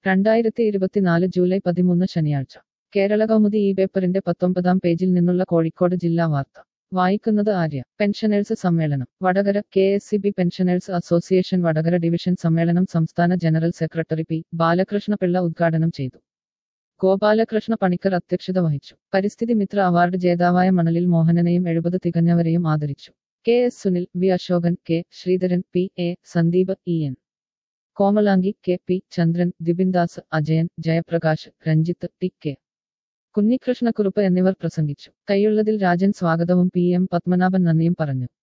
രണ്ടായിരത്തി ഇരുപത്തിനാല് ജൂലൈ പതിമൂന്ന് ശനിയാഴ്ച കേരള കൗമുദി ഈ പേപ്പറിന്റെ പത്തൊമ്പതാം പേജിൽ നിന്നുള്ള കോഴിക്കോട് ജില്ലാ വാർത്ത വായിക്കുന്നത് ആര്യ പെൻഷനേഴ്സ് സമ്മേളനം Vatakara K S C B pensioners association Vatakara division സമ്മേളനം സംസ്ഥാന ജനറൽ സെക്രട്ടറി പി ബാലകൃഷ്ണപിള്ള ഉദ്ഘാടനം ചെയ്തു ഗോപാലകൃഷ്ണ പണിക്കർ അധ്യക്ഷത വഹിച്ചു പരിസ്ഥിതി മിത്ര അവാർഡ് ജേതാവായ മണലിൽ മോഹനനെയും എഴുപത് തികഞ്ഞവരെയും ആദരിച്ചു K S Sunil V Ashokan K Sreedharan P A Sandeep E N Komalangi K P Chandran Dibindas Ajayan Jayaprakash Ranjith T K Kunhikrishnakurup എന്നിവർ പ്രസംഗിച്ചു കൈയുള്ളതിൽ രാജൻ സ്വാഗതവും പി എം പത്മനാഭൻ നന്ദിയും പറഞ്ഞു